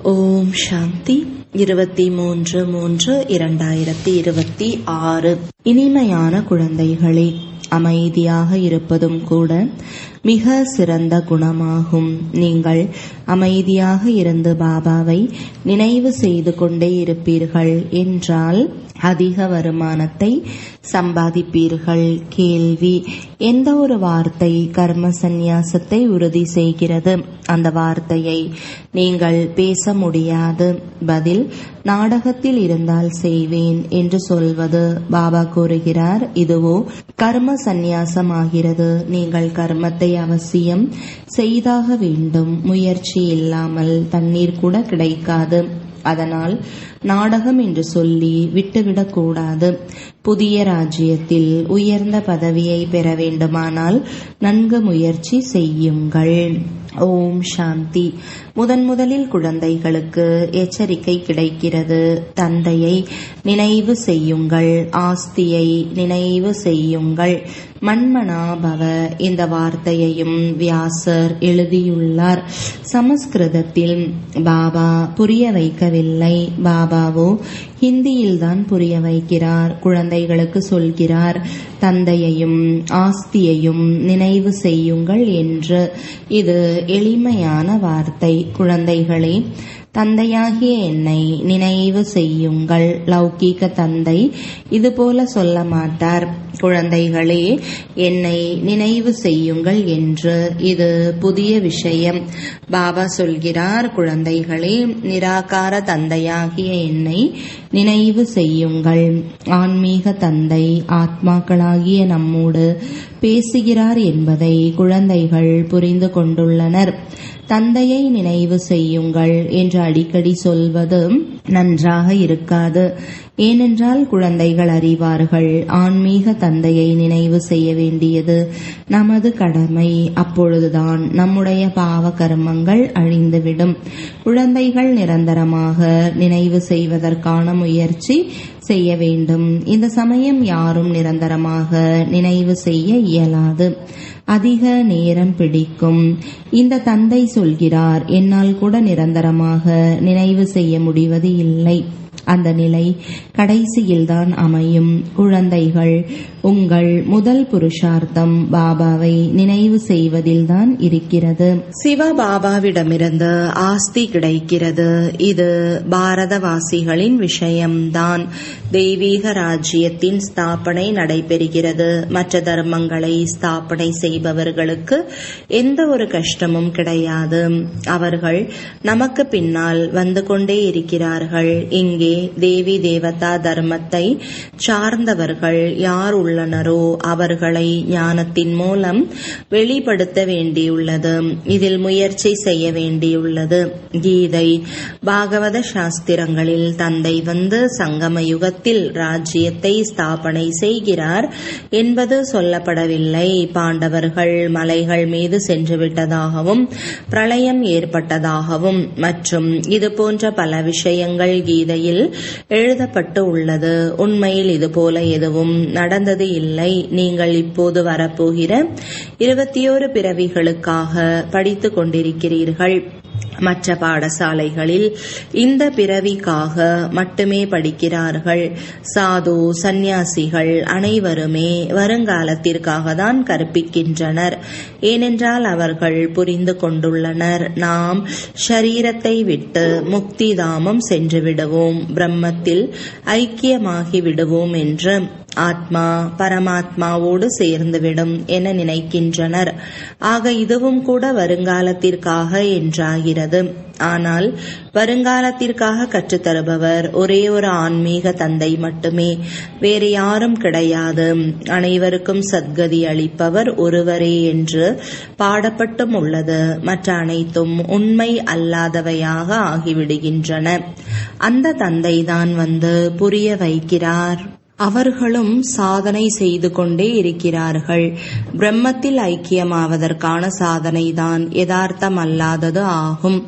ஓம் சாந்தி இருபத்தி மூன்று மூன்று இரண்டாயிரத்தி இருபத்தி ஆறு இனிமையான குழந்தைகளே அமைதியாக இருப்பதும் கூட மிக சிறந்த குணமாகும் நீங்கள் அமைதியாக இருந்து பாபாவை நினைவு செய்து கொண்டே இருப்பீர்கள் என்றால் அதிக வருமானத்தை சம்பாதிப்பீர்கள் கேள்வி எந்த ஒரு வார்த்தை கர்ம சந்நியாசத்தை உறுதி செய்கிறது அந்த வார்த்தையை நீங்கள் பேச முடியாது பதில் நாடகத்தில் இருந்தால் செய்வேன் என்று சொல்வது பாபா கூறுகிறார் இதுவோ கர்ம சந்நியாசம் ஆகிறது நீங்கள் கர்மத்தை அவசியம் செய்தாக வேண்டும் முயற்சி இல்லாமல் தண்ணீர் கூட கிடைக்காது அதனால் நாடகம் என்று சொல்லி விட்டுவிடக்கூடாது புதிய ராஜ்யத்தில் உயர்ந்த பதவியை பெற வேண்டுமானால் நன்கு முயற்சி செய்யுங்கள் ஓம் சாந்தி முதன் முதலில் குழந்தைகளுக்கு எச்சரிக்கை கிடைக்கிறது தந்தையை நினைவு செய்யுங்கள் ஆஸ்தியை நினைவு செய்யுங்கள் மண்மனாபவ இந்த வார்த்தையையும் வியாசர் எழுதியுள்ளார் சமஸ்கிருதத்தில் பாபா புரிய வைக்கவில்லை பாபாவோ ஹிந்தியில்தான் புரிய வைக்கிறார் குழந்தைகளுக்கு சொல்கிறார் தந்தையையும் ஆஸ்தியையும் நினைவு செய்யுங்கள் என்று இது எளிமையான வார்த்தை குழந்தைகளே தந்தையாகிய என்னை நினைவு செய்யுங்கள் லௌகீக தந்தை இதுபோல சொல்ல மாட்டார் குழந்தைகளே என்னை நினைவு செய்யுங்கள் என்று இது புதிய விஷயம் பாபா சொல்கிறார் குழந்தைகளே நிராகார தந்தையாகிய என்னை நினைவு செய்யுங்கள் ஆன்மீக தந்தை ஆத்மாக்களாகிய நம்மோடு பேசுகிறார் என்பதை குழந்தைகள் புரிந்து கொண்டுள்ளனர் தந்தையை நினைவு செய்யுங்கள் என்று அடிக்கடி சொல்வது நன்றாக இருக்காது ஏனென்றால் குழந்தைகள் அறிவார்கள் ஆன்மீக தந்தையை நினைவு செய்ய வேண்டியது நமது கடமை அப்பொழுதுதான் நம்முடைய பாவ கர்மங்கள் அழிந்துவிடும் குழந்தைகள் நிரந்தரமாக நினைவு செய்வதற்கான முயற்சி செய்ய வேண்டும் இந்த சமயம் யாரும் நிரந்தரமாக நினைவு செய்ய இயலாது அதிக நேரம் பிடிக்கும் இந்த தந்தை சொல்கிறார் என்னால் கூட நிரந்தரமாக நினைவு செய்ய முடிவது இல்லை அந்த நிலை கடைசியில்தான் அமையும் குழந்தைகள் உங்கள் முதல் புருஷார்த்தம் பாபாவை நினைவு செய்வதில்தான் இருக்கிறது சிவ பாபாவிடமிருந்து ஆஸ்தி கிடைக்கிறது இது பாரதவாசிகளின் விஷயம்தான் தெய்வீக ராஜ்யத்தின் ஸ்தாபனை நடைபெறுகிறது மற்ற தர்மங்களை ஸ்தாபனை செய்பவர்களுக்கு எந்த ஒரு கஷ்டமும் கிடையாது அவர்கள் நமக்கு பின்னால் வந்து கொண்டே இருக்கிறார்கள் இங்கே தேவி தேவதா தர்மத்தை சார்ந்தவர்கள் யார் உள்ளனரோ அவர்களை ஞானத்தின் மூலம் வெளிப்படுத்த வேண்டியுள்ளது இதில் முயற்சி செய்ய வேண்டியுள்ளது கீதை பாகவத சாஸ்திரங்களில் தந்தை வந்து சங்கம யுகத்தில் ராஜ்யத்தை ஸ்தாபனை செய்கிறார் என்பது சொல்லப்படவில்லை பாண்டவர்கள் மலைகள் மீது சென்று விட்டதாகவும் பிரளயம் ஏற்பட்டதாகவும் மற்றும் இது போன்ற பல விஷயங்கள் கீதையில் எழுதப்பட்டு உள்ளது உண்மையில் இது போல எதுவும் நடந்தது இல்லை நீங்கள் இப்போது வரப்போகிற இருபத்தியோரு பிறவிகளுக்காக படித்துக் கொண்டிருக்கிறீர்கள் மற்ற பாடசாலைகளில் இந்த பிறவிக்காக மட்டுமே படிக்கிறார்கள் சாது சந்நியாசிகள் அனைவருமே வருங்காலத்திற்காக தான் கற்பிக்கின்றனர் ஏனென்றால் அவர்கள் புரிந்து கொண்டுள்ளனர் நாம் ஷரீரத்தை விட்டு முக்தி தாமம் சென்று விடுவோம் பிரம்மத்தில் ஐக்கியமாகி விடுவோம் என்று ஆத்மா பரமாத்மாவோடு சேர்ந்துவிடும் என நினைக்கின்றனர் ஆக இதுவும் கூட வருங்காலத்திற்காக என்றாகிறது ஆனால் வருங்காலத்திற்காக கற்றுத்தருபவர் ஒரே ஒரு ஆன்மீக தந்தை மட்டுமே வேறு யாரும் கிடையாது அனைவருக்கும் சத்கதி அளிப்பவர் ஒருவரே என்று பாடப்பட்டும் உள்ளது மற்ற அனைத்தும் உண்மை அல்லாதவையாக ஆகிவிடுகின்றன அந்த தந்தைதான் வந்து புரிய வைக்கிறார் அவர்களும் சாதனை செய்து கொண்டே இருக்கிறார்கள் பிரம்மத்தில் ஐக்கியமாவதற்கான சாதனைதான் யதார்த்தம் அல்லாதது ஆகும்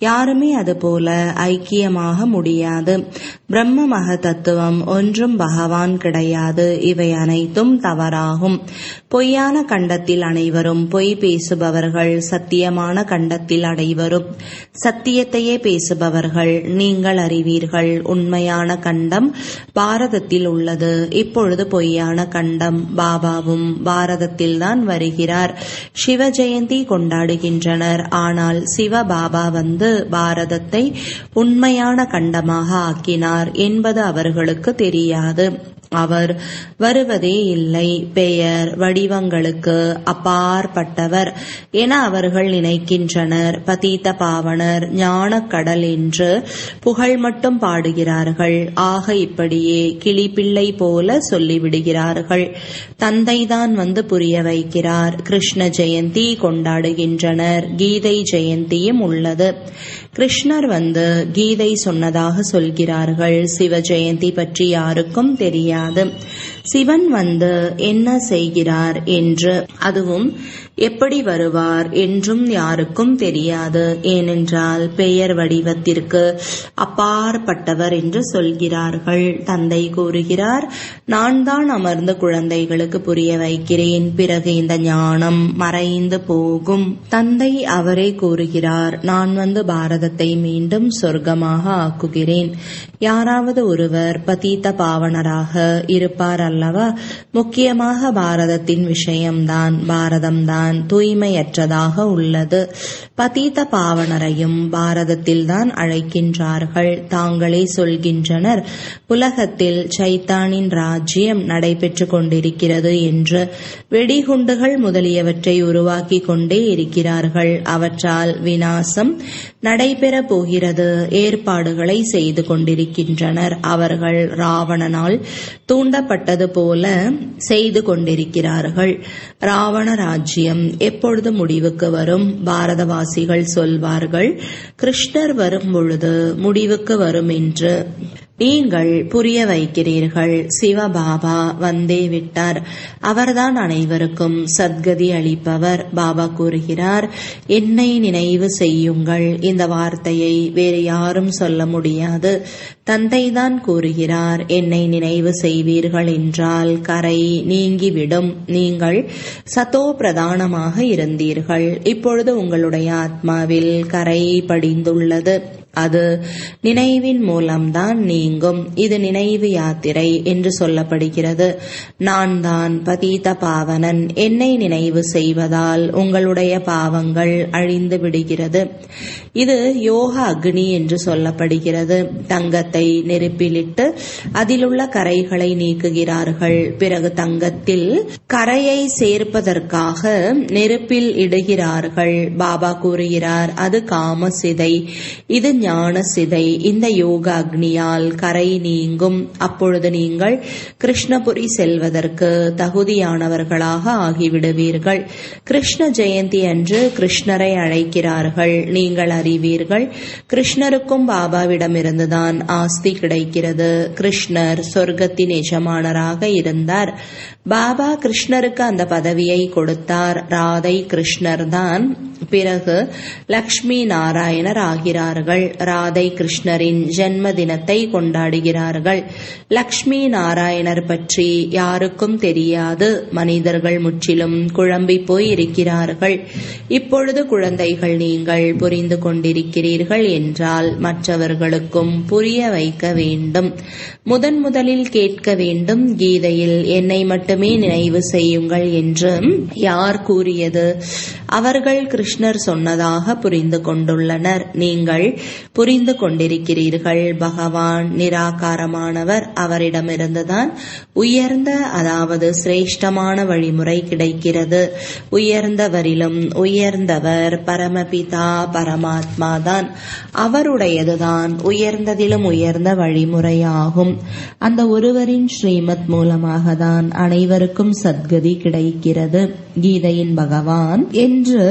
யாருமே அதுபோல ஐக்கியமாக முடியாது பிரம்ம மக தத்துவம் ஒன்றும் பகவான் கிடையாது இவை அனைத்தும் தவறாகும் பொய்யான கண்டத்தில் அனைவரும் பொய் பேசுபவர்கள் சத்தியமான கண்டத்தில் அனைவரும் சத்தியத்தையே பேசுபவர்கள் நீங்கள் அறிவீர்கள் உண்மையான கண்டம் பாரதத்தில் உள்ளது இப்பொழுது பொய்யான கண்டம் பாபாவும் பாரதத்தில்தான் வருகிறார் சிவ ஜெயந்தி கொண்டாடுகின்றனர் ஆனால் சிவ பாபா வந்து பாரதத்தை உண்மையான கண்டமாக ஆக்கினார் என்பது அவர்களுக்கு தெரியாது அவர் வருவதே இல்லை பெயர் வடிவங்களுக்கு அப்பாற்பட்டவர் என அவர்கள் நினைக்கின்றனர் பதீத்த பாவனர் ஞானக்கடல் என்று புகழ் மட்டும் பாடுகிறார்கள் ஆக இப்படியே கிளிப்பிள்ளை போல சொல்லிவிடுகிறார்கள் தந்தைதான் வந்து புரிய வைக்கிறார் கிருஷ்ண ஜெயந்தி கொண்டாடுகின்றனர் கீதை ஜெயந்தியும் உள்ளது கிருஷ்ணர் வந்து கீதை சொன்னதாக சொல்கிறார்கள் சிவ ஜெயந்தி பற்றி யாருக்கும் தெரியாது சிவன் வந்து என்ன செய்கிறார் என்று அதுவும் எப்படி வருவார் என்றும் யாருக்கும் தெரியாது ஏனென்றால் பெயர் வடிவத்திற்கு அப்பாற்பட்டவர் என்று சொல்கிறார்கள் தந்தை கூறுகிறார் நான் தான் அமர்ந்த குழந்தைகளுக்கு புரிய வைக்கிறேன் பிறகு இந்த ஞானம் மறைந்து போகும் தந்தை அவரே கூறுகிறார் நான் வந்து பாரதத்தை மீண்டும் சொர்க்கமாக ஆக்குகிறேன் யாராவது ஒருவர் பதீத்த பாவனராக இருப்பார் அல்லவா முக்கியமாக பாரதத்தின் விஷயம்தான் பாரதம்தான் தூய்மையற்றதாக உள்ளது பதீத்த பாவனரையும் பாரதத்தில்தான் அழைக்கின்றார்கள் தாங்களே சொல்கின்றனர் உலகத்தில் சைத்தானின் ராஜ்யம் நடைபெற்று கொண்டிருக்கிறது என்று வெடிகுண்டுகள் முதலியவற்றை உருவாக்கி கொண்டே இருக்கிறார்கள் அவற்றால் வினாசம் நடைபெற போகிறது ஏற்பாடுகளை செய்து கொண்டிருக்கின்றனர் அவர்கள் ராவணனால் தூண்டப்பட்டது போல செய்து கொண்டிருக்கிறார்கள் ராவண ராஜ்யம் எப்பொழுது முடிவுக்கு வரும் பாரதவாசிகள் சொல்வார்கள் கிருஷ்ணர் வரும் பொழுது முடிவுக்கு வரும் என்று நீங்கள் புரிய வைக்கிறீர்கள் சிவபாபா வந்தே விட்டார் அவர்தான் அனைவருக்கும் சத்கதி அளிப்பவர் பாபா கூறுகிறார் என்னை நினைவு செய்யுங்கள் இந்த வார்த்தையை வேறு யாரும் சொல்ல முடியாது தந்தைதான் கூறுகிறார் என்னை நினைவு செய்வீர்கள் என்றால் கரை நீங்கிவிடும் நீங்கள் சத்தோ பிரதானமாக இருந்தீர்கள் இப்பொழுது உங்களுடைய ஆத்மாவில் கரை படிந்துள்ளது அது நினைவின் மூலம்தான் நீங்கும் இது நினைவு யாத்திரை என்று சொல்லப்படுகிறது நான் தான் பதீத பாவனன் என்னை நினைவு செய்வதால் உங்களுடைய பாவங்கள் அழிந்து விடுகிறது இது யோக அக்னி என்று சொல்லப்படுகிறது தங்கத்தை நெருப்பிலிட்டு அதிலுள்ள கரைகளை நீக்குகிறார்கள் பிறகு தங்கத்தில் கரையை சேர்ப்பதற்காக நெருப்பில் இடுகிறார்கள் பாபா கூறுகிறார் அது காம சிதை இது ஞான சிதை இந்த யோக அக்னியால் கரை நீங்கும் அப்பொழுது நீங்கள் கிருஷ்ணபுரி செல்வதற்கு தகுதியானவர்களாக ஆகிவிடுவீர்கள் கிருஷ்ண ஜெயந்தி அன்று கிருஷ்ணரை அழைக்கிறார்கள் நீங்கள் அறிவீர்கள் கிருஷ்ணருக்கும் பாபாவிடமிருந்துதான் ஆஸ்தி கிடைக்கிறது கிருஷ்ணர் சொர்க்கத்தின் எஜமானராக இருந்தார் பாபா கிருஷ்ணருக்கு அந்த பதவியை கொடுத்தார் ராதை கிருஷ்ணர் தான் பிறகு லக்ஷ்மி நாராயணர் ஆகிறார்கள் ராதை கிருஷ்ணரின் ஜென்ம தினத்தை கொண்டாடுகிறார்கள் லக்ஷ்மி நாராயணர் பற்றி யாருக்கும் தெரியாது மனிதர்கள் முற்றிலும் குழம்பி போய் இருக்கிறார்கள் இப்பொழுது குழந்தைகள் நீங்கள் புரிந்து கொண்டிருக்கிறீர்கள் என்றால் மற்றவர்களுக்கும் புரிய வைக்க வேண்டும் முதன் முதலில் கேட்க வேண்டும் கீதையில் என்னை மட்டுமே நினைவு செய்யுங்கள் என்று யார் கூறியது அவர்கள் கிருஷ்ணர் சொன்னதாக புரிந்து கொண்டுள்ளனர் நீங்கள் புரிந்து கொண்டிருக்கிறீர்கள் பகவான் நிராகாரமானவர் அவரிடமிருந்துதான் உயர்ந்த அதாவது சிரேஷ்டமான வழிமுறை கிடைக்கிறது உயர்ந்தவரிலும் உயர்ந்தவர் பரமபிதா பரமாத்மா தான் அவருடையதுதான் உயர்ந்ததிலும் உயர்ந்த வழிமுறையாகும் அந்த ஒருவரின் ஸ்ரீமத் மூலமாக தான் அனைவருக்கும் சத்கதி கிடைக்கிறது கீதையின் பகவான் என்று பிரம்ம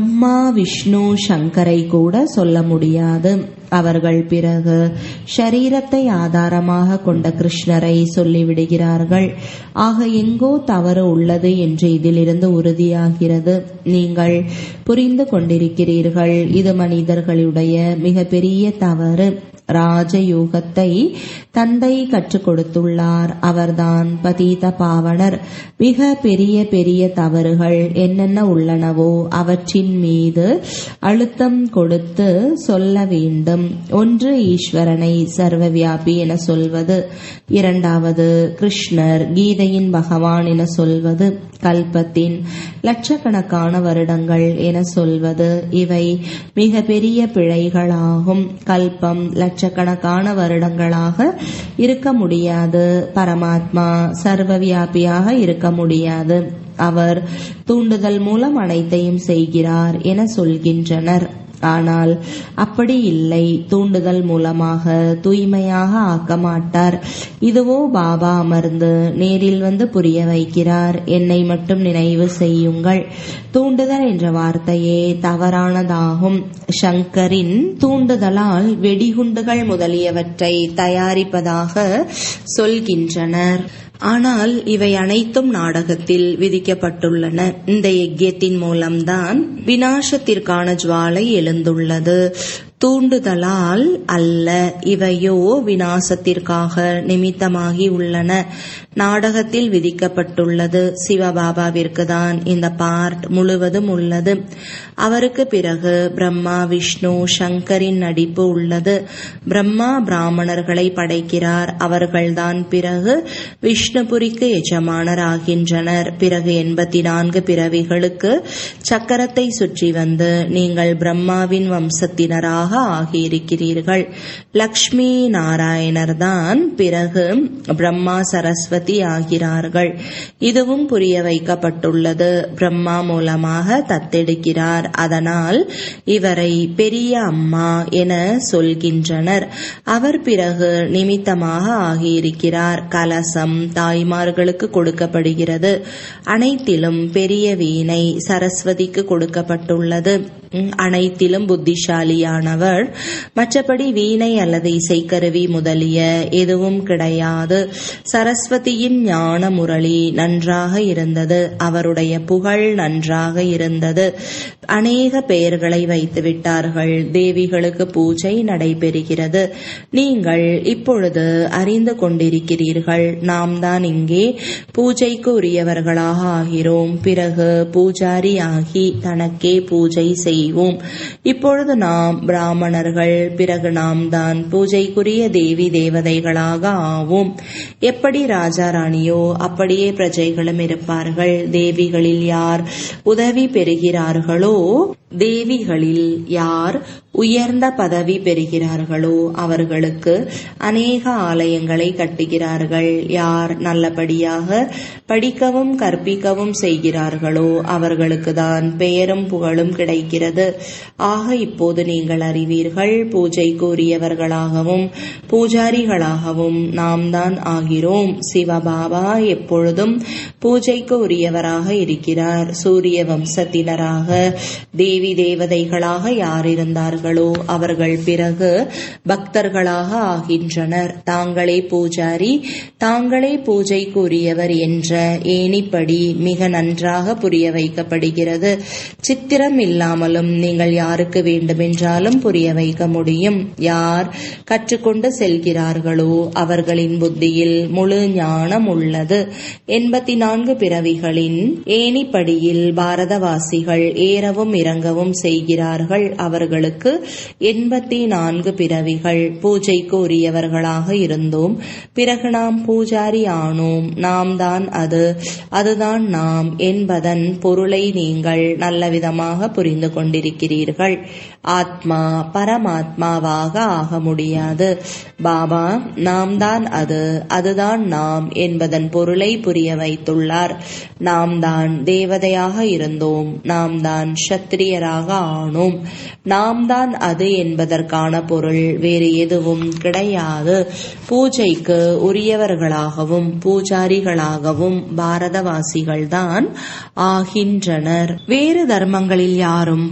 பிரம்மா விஷ்ணு சங்கரை கூட சொல்ல முடியாது அவர்கள் பிறகு ஷரீரத்தை ஆதாரமாக கொண்ட கிருஷ்ணரை சொல்லிவிடுகிறார்கள் ஆக எங்கோ தவறு உள்ளது என்று இதிலிருந்து உறுதியாகிறது நீங்கள் புரிந்து கொண்டிருக்கிறீர்கள் இது மனிதர்களுடைய மிகப்பெரிய தவறு ராஜயோகத்தை தந்தை கற்றுக் கொடுத்துள்ளார் அவர்தான் பதீத பாவனர் மிக பெரிய பெரிய தவறுகள் என்னென்ன உள்ளனவோ அவற்றின் மீது அழுத்தம் கொடுத்து சொல்ல வேண்டும் ஒன்று ஈஸ்வரனை சர்வவியாபி என சொல்வது இரண்டாவது கிருஷ்ணர் கீதையின் பகவான் என சொல்வது கல்பத்தின் லட்சக்கணக்கான வருடங்கள் என சொல்வது இவை மிக பெரிய பிழைகளாகும் கல்பம் லட்சக்கணக்கான வருடங்களாக இருக்க முடியாது பரமாத்மா சர்வவியாபியாக இருக்க முடியாது அவர் தூண்டுதல் மூலம் அனைத்தையும் செய்கிறார் என சொல்கின்றனர் ஆனால் அப்படி இல்லை தூண்டுதல் மூலமாக தூய்மையாக ஆக்க மாட்டார் இதுவோ பாபா அமர்ந்து நேரில் வந்து புரிய வைக்கிறார் என்னை மட்டும் நினைவு செய்யுங்கள் தூண்டுதல் என்ற வார்த்தையே தவறானதாகும் சங்கரின் தூண்டுதலால் வெடிகுண்டுகள் முதலியவற்றை தயாரிப்பதாக சொல்கின்றனர் ஆனால் இவை அனைத்தும் நாடகத்தில் விதிக்கப்பட்டுள்ளன இந்த யஜ்யத்தின் மூலம்தான் வினாசத்திற்கான ஜுவாலை எழுந்துள்ளது தூண்டுதலால் அல்ல இவையோ வினாசத்திற்காக நிமித்தமாகி உள்ளன நாடகத்தில் விதிக்கப்பட்டுள்ளது சிவபாபாவிற்கு தான் இந்த பார்ட் முழுவதும் உள்ளது அவருக்கு பிறகு பிரம்மா விஷ்ணு சங்கரின் நடிப்பு உள்ளது பிரம்மா பிராமணர்களை படைக்கிறார் அவர்கள்தான் பிறகு விஷ்ணுபுரிக்கு எஜமானர் ஆகின்றனர் பிறகு எண்பத்தி நான்கு பிறவிகளுக்கு சக்கரத்தை சுற்றி வந்து நீங்கள் பிரம்மாவின் வம்சத்தினராக ஆகியிருக்கிறீர்கள் லக்ஷ்மி நாராயணர் தான் பிறகு பிரம்மா சரஸ்வதி ஆகிறார்கள் இதுவும் புரிய வைக்கப்பட்டுள்ளது பிரம்மா மூலமாக தத்தெடுக்கிறார் அதனால் இவரை பெரிய அம்மா என சொல்கின்றனர் அவர் பிறகு நிமித்தமாக ஆகியிருக்கிறார் கலசம் தாய்மார்களுக்கு கொடுக்கப்படுகிறது அனைத்திலும் பெரிய வீணை சரஸ்வதிக்கு கொடுக்கப்பட்டுள்ளது அனைத்திலும் புத்திசாலியானவர் மற்றபடி வீணை அல்லது இசைக்கருவி முதலிய எதுவும் கிடையாது சரஸ்வதியின் ஞான முரளி நன்றாக இருந்தது அவருடைய புகழ் நன்றாக இருந்தது அநேக பெயர்களை வைத்து விட்டார்கள் தேவிகளுக்கு பூஜை நடைபெறுகிறது நீங்கள் இப்பொழுது அறிந்து கொண்டிருக்கிறீர்கள் நாம் தான் இங்கே பூஜைக்கு உரியவர்களாக ஆகிறோம் பிறகு பூஜாரி ஆகி தனக்கே பூஜை செய்வோம் இப்பொழுது நாம் பிராமணர்கள் பிறகு நாம் தான் பூஜைக்குரிய தேவி தேவதைகளாக ஆவோம் எப்படி ராஜா ராணியோ அப்படியே பிரஜைகளும் இருப்பார்கள் தேவிகளில் யார் உதவி பெறுகிறார்களோ தேவிகளில் யார் உயர்ந்த பதவி பெறுகிறார்களோ அவர்களுக்கு அநேக ஆலயங்களை கட்டுகிறார்கள் யார் நல்லபடியாக படிக்கவும் கற்பிக்கவும் செய்கிறார்களோ அவர்களுக்கு தான் பெயரும் புகழும் கிடைக்கிறது ஆக இப்போது நீங்கள் அறிவீர்கள் பூஜைக்கு உரியவர்களாகவும் பூஜாரிகளாகவும் நாம் தான் ஆகிறோம் சிவபாபா எப்பொழுதும் பூஜைக்கு உரியவராக இருக்கிறார் சூரிய வம்சத்தினராக தேவி தேவதைகளாக யார் இருந்தார்களோ அவர்கள் பிறகு பக்தர்களாக ஆகின்றனர் தாங்களே பூஜாரி தாங்களே பூஜைக்கு உரியவர் என்ற ஏணிப்படி மிக நன்றாக புரிய வைக்கப்படுகிறது சித்திரம் இல்லாமலும் நீங்கள் யாருக்கு வேண்டுமென்றாலும் புரிய வைக்க முடியும் யார் கற்றுக்கொண்டு செல்கிறார்களோ அவர்களின் புத்தியில் முழு ஞானம் உள்ளது எண்பத்தி நான்கு பிறவிகளின் ஏணிப்படியில் பாரதவாசிகள் ஏறவும் இறங்கவும் செய்கிறார்கள் அவர்களுக்கு எண்பத்தி நான்கு பிறவிகள் பூஜைக்கு உரியவர்களாக இருந்தோம் பிறகு நாம் பூஜாரி ஆனோம் நாம் தான் அது அதுதான் நாம் என்பதன் பொருளை நீங்கள் நல்ல விதமாக புரிந்து கொண்டிருக்கிறீர்கள் ஆத்மா பரமாத்மாவாக ஆக முடியாது பாபா நாம் தான் அது அதுதான் நாம் என்பதன் பொருளை புரிய வைத்துள்ளார் நாம் தான் தேவதையாக இருந்தோம் நாம் தான் சத்திரியராக ஆனோம் நாம் தான் அது என்பதற்கான பொருள் வேறு எதுவும் கிடையாது பூஜைக்கு உரியவர்களாகவும் பூஜாரிகளாகவும் பாரதவாசிகள்தான் ஆகின்றனர் வேறு தர்மங்களில் யாரும்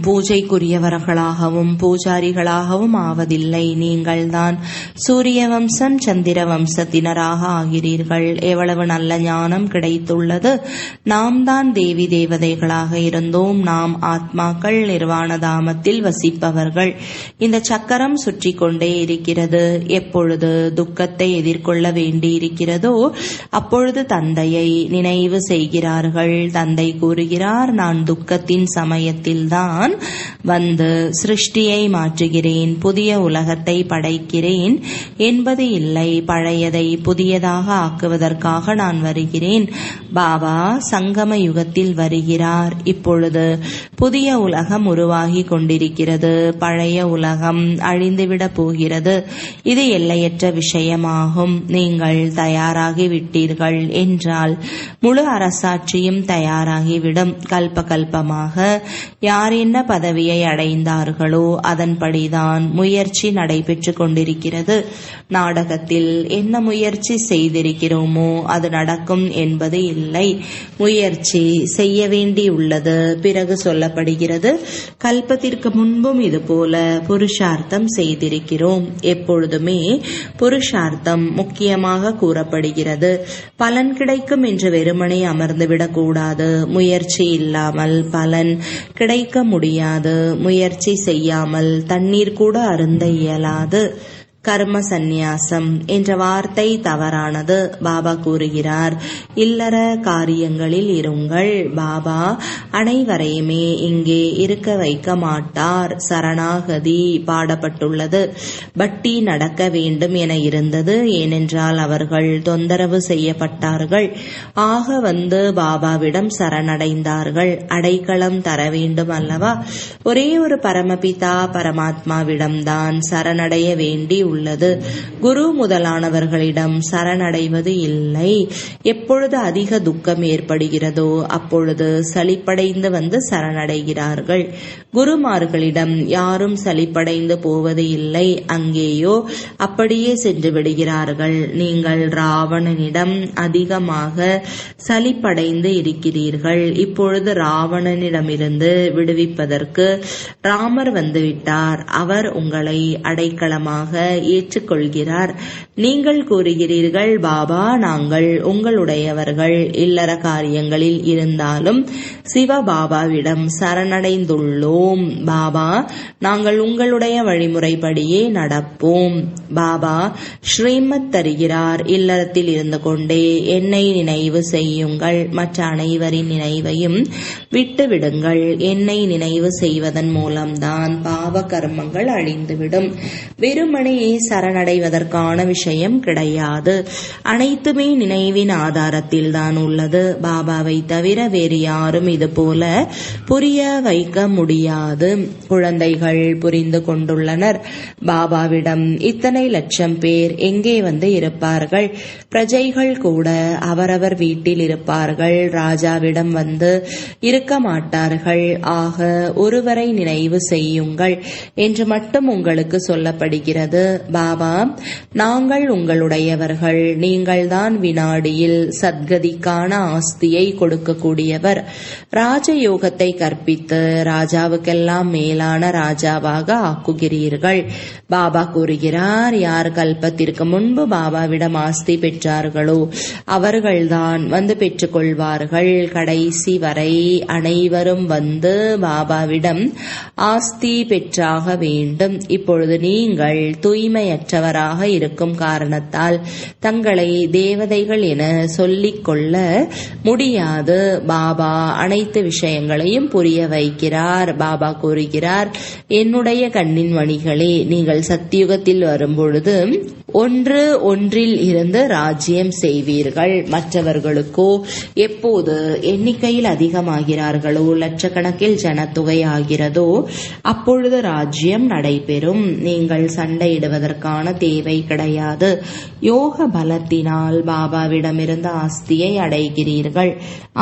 பூஜைக்குரியவர்களாகவும் பூஜாரிகளாகவும் ஆவதில்லை நீங்கள்தான் சூரிய வம்சம் சந்திர வம்சத்தினராக ஆகிறீர்கள் எவ்வளவு நல்ல ஞானம் கிடைத்துள்ளது நாம் தான் தேவி தேவதைகளாக இருந்தோம் நாம் ஆத்மாக்கள் நிர்வாண தாமத்தில் வசிப்பவர்கள் இந்த சக்கரம் சுற்றி கொண்டே இருக்கிறது எப்பொழுது துக்கத்தை எதிர்கொள்ள வேண்டியிருக்கிறதோ அப்பொழுது தந்தையை நினைவு செய்கிறார்கள் தந்தை கூறுகிறார் நான் துக்கத்தின் சமயத்தில்தான் வந்து சிருஷ்டியை மாற்றுகிறேன் புதிய உலகத்தை படைக்கிறேன் என்பது இல்லை பழையதை புதியதாக ஆக்குவதற்காக நான் வருகிறேன் பாபா சங்கம யுகத்தில் வருகிறார் இப்பொழுது புதிய உலகம் உருவாகி கொண்டிருக்கிறது பழைய உலகம் அழிந்துவிடப் போகிறது இது எல்லையற்ற விஷயமாகும் நீங்கள் தயாராகி விட்டீர்கள் என்றால் முழு அரசாட்சியும் தயாராகிவிடும் கல்ப கல்பமாக யார் என்ன பதவியை அடைந்தார்களோ அதன்படிதான் முயற்சி நடைபெற்று கொண்டிருக்கிறது நாடகத்தில் என்ன முயற்சி செய்திருக்கிறோமோ அது நடக்கும் என்பது இல்லை முயற்சி செய்ய வேண்டியுள்ளது பிறகு சொல்லப்படுகிறது கல்பத்திற்கு முன்பும் இதுபோல புருஷார்த்தம் செய்திருக்கிறோம் எப்பொழுதுமே புருஷார்த்தம் முக்கியமாக கூறப்படுகிறது பலன் கிடைக்கும் என்று வெறுமனே அமர்ந்துவிடக் கூடாது முயற்சி இல்லாமல் பலன் கிடைக்க முடியாது முயற்சி செய்யாமல் தண்ணீர் கூட அருந்த இயலாது கர்ம சந்நியாசம் என்ற வார்த்தை தவறானது பாபா கூறுகிறார் இல்லற காரியங்களில் இருங்கள் பாபா அனைவரையுமே இங்கே இருக்க வைக்க மாட்டார் சரணாகதி பாடப்பட்டுள்ளது பட்டி நடக்க வேண்டும் என இருந்தது ஏனென்றால் அவர்கள் தொந்தரவு செய்யப்பட்டார்கள் ஆக வந்து பாபாவிடம் சரணடைந்தார்கள் அடைக்கலம் தர வேண்டும் அல்லவா ஒரே ஒரு பரமபிதா பரமாத்மாவிடம்தான் சரணடைய வேண்டி உள்ளது குரு முதலானவர்களிடம் சரணடைவது இல்லை எப்பொழுது அதிக துக்கம் ஏற்படுகிறதோ அப்பொழுது சலிப்படைந்து வந்து சரணடைகிறார்கள் குருமார்களிடம் யாரும் சலிப்படைந்து போவது இல்லை அங்கேயோ அப்படியே சென்று விடுகிறார்கள் நீங்கள் ராவணனிடம் அதிகமாக சலிப்படைந்து இருக்கிறீர்கள் இப்பொழுது ராவணனிடமிருந்து விடுவிப்பதற்கு ராமர் வந்துவிட்டார் அவர் உங்களை அடைக்கலமாக ஏற்றுக்கொள்கிறார் நீங்கள் கூறுகிறீர்கள் பாபா நாங்கள் உங்களுடையவர்கள் இல்லற காரியங்களில் இருந்தாலும் சிவபாபாவிடம் சரணடைந்துள்ளோம் பாபா நாங்கள் உங்களுடைய வழிமுறைப்படியே நடப்போம் பாபா ஸ்ரீமத் தருகிறார் இல்லறத்தில் இருந்து கொண்டே என்னை நினைவு செய்யுங்கள் மற்ற அனைவரின் நினைவையும் விட்டு விடுங்கள் என்னை நினைவு செய்வதன் மூலம்தான் பாவ கர்மங்கள் அழிந்துவிடும் வெறுமனே சரணடைவதற்கான விஷயம் கிடையாது அனைத்துமே நினைவின் ஆதாரத்தில் தான் உள்ளது பாபாவை தவிர வேறு யாரும் இது போல புரிய வைக்க முடியாது குழந்தைகள் புரிந்து கொண்டுள்ளனர் பாபாவிடம் இத்தனை லட்சம் பேர் எங்கே வந்து இருப்பார்கள் பிரஜைகள் கூட அவரவர் வீட்டில் இருப்பார்கள் ராஜாவிடம் வந்து இருக்க மாட்டார்கள் ஆக ஒருவரை நினைவு செய்யுங்கள் என்று மட்டும் உங்களுக்கு சொல்லப்படுகிறது பாபா நாங்கள் உங்களுடையவர்கள் நீங்கள்தான் வினாடியில் சத்கதிக்கான ஆஸ்தியை கொடுக்கக்கூடியவர் ராஜயோகத்தை கற்பித்து ராஜாவுக்கெல்லாம் மேலான ராஜாவாக ஆக்குகிறீர்கள் பாபா கூறுகிறார் யார் கல்பத்திற்கு முன்பு பாபாவிடம் ஆஸ்தி பெற்றார்களோ அவர்கள்தான் வந்து பெற்றுக்கொள்வார்கள் கடைசி வரை அனைவரும் வந்து பாபாவிடம் ஆஸ்தி பெற்றாக வேண்டும் இப்பொழுது நீங்கள் தூய்மையற்றவராக இருக்கும் காரணத்தால் தங்களை தேவதைகள் என சொல்லிக் கொள்ள முடியாது பாபா அனைத்து விஷயங்களையும் புரிய வைக்கிறார் பாபா கூறுகிறார் என்னுடைய கண்ணின் மணிகளே நீங்கள் சத்தியுகத்தில் வரும்பொழுது ஒன்று ஒன்றில் இருந்து ராஜ்யம் செய்வீர்கள் மற்றவர்களுக்கோ எப்போது எண்ணிக்கையில் அதிகமாகிறார்களோ லட்சக்கணக்கில் ஜனத்தொகை ஆகிறதோ அப்பொழுது ராஜ்யம் நடைபெறும் நீங்கள் சண்டையிடுவதற்கான தேவை கிடையாது யோக பலத்தினால் பாபாவிடமிருந்து ஆஸ்தியை அடைகிறீர்கள்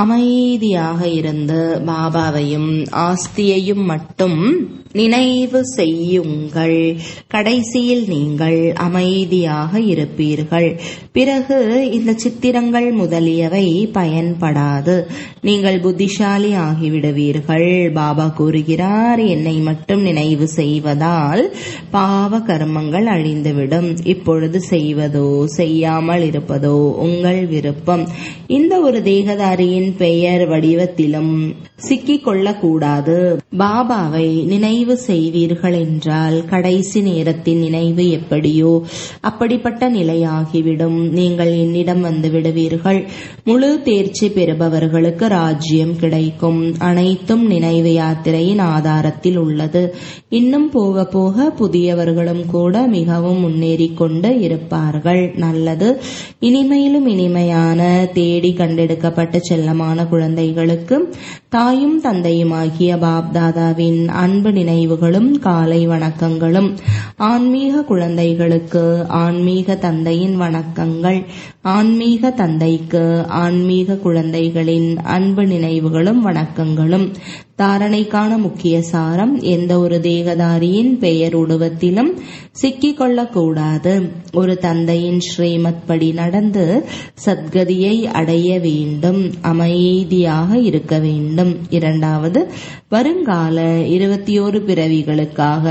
அமைதியாக இருந்து பாபாவையும் ஆஸ்தியையும் மட்டும் நினைவு செய்யுங்கள் கடைசியில் நீங்கள் அமைதி அமைதியாக இருப்பீர்கள் பிறகு இந்த சித்திரங்கள் முதலியவை பயன்படாது நீங்கள் புத்திசாலி ஆகிவிடுவீர்கள் பாபா கூறுகிறார் என்னை மட்டும் நினைவு செய்வதால் பாவ கர்மங்கள் அழிந்துவிடும் இப்பொழுது செய்வதோ செய்யாமல் இருப்பதோ உங்கள் விருப்பம் இந்த ஒரு தேகதாரியின் பெயர் வடிவத்திலும் சிக்கிக் கொள்ளக்கூடாது பாபாவை நினைவு செய்வீர்கள் என்றால் கடைசி நேரத்தின் நினைவு எப்படியோ அப்படிப்பட்ட நிலையாகிவிடும் நீங்கள் என்னிடம் வந்து விடுவீர்கள் முழு தேர்ச்சி பெறுபவர்களுக்கு ராஜ்யம் கிடைக்கும் அனைத்தும் நினைவு யாத்திரையின் ஆதாரத்தில் உள்ளது இன்னும் போக போக புதியவர்களும் கூட மிகவும் முன்னேறிக் கொண்டு இருப்பார்கள் நல்லது இனிமையிலும் இனிமையான தேடி கண்டெடுக்கப்பட்ட செல்லமான குழந்தைகளுக்கு தாயும் தந்தையுமாகிய பாப் தாதாவின் அன்பு நினைவுகளும் காலை வணக்கங்களும் ஆன்மீக குழந்தைகளுக்கு ஆன்மீக தந்தையின் வணக்கங்கள் ஆன்மீக தந்தைக்கு ஆன்மீக குழந்தைகளின் அன்பு நினைவுகளும் வணக்கங்களும் தாரணைக்கான முக்கிய சாரம் எந்த ஒரு தேகதாரியின் பெயர் உருவத்திலும் சிக்கிக் கொள்ளக்கூடாது ஒரு தந்தையின் ஸ்ரீமத் படி நடந்து சத்கதியை அடைய வேண்டும் அமைதியாக இருக்க வேண்டும் இரண்டாவது வருங்கால இருபத்தி ஒரு பிறவிகளுக்காக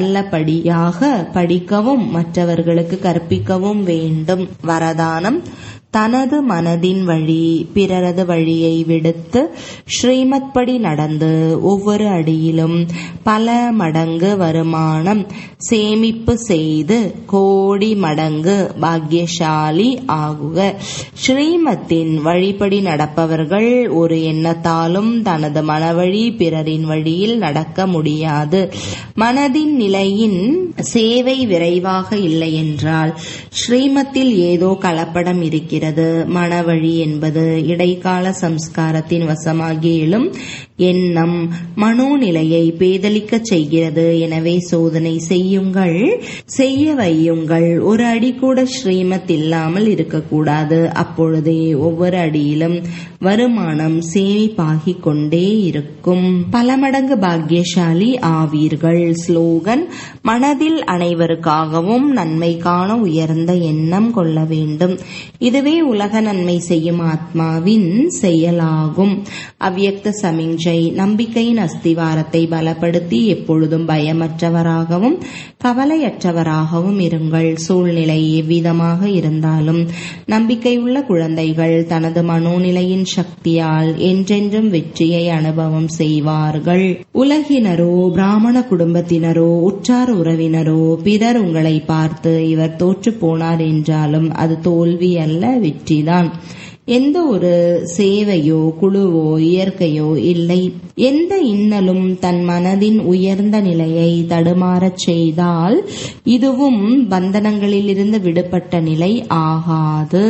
நல்லபடியாக படிக்கவும் மற்றவர்களுக்கு கற்பிக்கவும் வேண்டும் வரதானம் தனது மனதின் வழி பிறரது வழியை விடுத்து ஸ்ரீமத் படி நடந்து ஒவ்வொரு அடியிலும் பல மடங்கு வருமானம் சேமிப்பு செய்து கோடி மடங்கு பாக்கியசாலி ஆகுக ஸ்ரீமத்தின் வழிபடி நடப்பவர்கள் ஒரு எண்ணத்தாலும் தனது மனவழி பிறரின் வழியில் நடக்க முடியாது மனதின் நிலையின் சேவை விரைவாக இல்லை என்றால் ஸ்ரீமத்தில் ஏதோ கலப்படம் இருக்கிறது இருக்கிறது மனவழி என்பது இடைக்கால சம்ஸ்காரத்தின் வசமாகி எழும் எண்ணம் மனோநிலையை பேதலிக்க செய்கிறது எனவே சோதனை செய்யுங்கள் செய்ய வையுங்கள் ஒரு அடி கூட ஸ்ரீமத் இல்லாமல் இருக்கக்கூடாது அப்பொழுதே ஒவ்வொரு அடியிலும் வருமானம் சேமிப்பாகிக் கொண்டே இருக்கும் பல மடங்கு பாக்கியசாலி ஆவீர்கள் ஸ்லோகன் மனதில் அனைவருக்காகவும் நன்மைக்கான உயர்ந்த எண்ணம் கொள்ள வேண்டும் இதுவே உலக நன்மை செய்யும் ஆத்மாவின் செயலாகும் அவ்யக்த சமிஞ்சை நம்பிக்கையின் அஸ்திவாரத்தை பலப்படுத்தி எப்பொழுதும் பயமற்றவராகவும் கவலையற்றவராகவும் இருங்கள் சூழ்நிலை எவ்விதமாக இருந்தாலும் நம்பிக்கையுள்ள குழந்தைகள் தனது மனோநிலையின் சக்தியால் என்றென்றும் வெற்றியை அனுபவம் செய்வார்கள் உலகினரோ பிராமண குடும்பத்தினரோ உற்றார் உறவினரோ பிறர் உங்களை பார்த்து இவர் தோற்று போனார் என்றாலும் அது தோல்வி அல்ல வெற்றிதான் எந்த ஒரு சேவையோ குழுவோ இயற்கையோ இல்லை எந்த இன்னலும் தன் மனதின் உயர்ந்த நிலையை தடுமாறச் செய்தால் இதுவும் பந்தனங்களிலிருந்து விடுபட்ட நிலை ஆகாது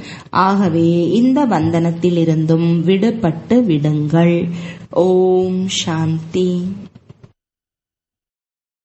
ஆகவே இந்த பந்தனத்திலிருந்தும் விடுபட்டு விடுங்கள் ஓம் சாந்தி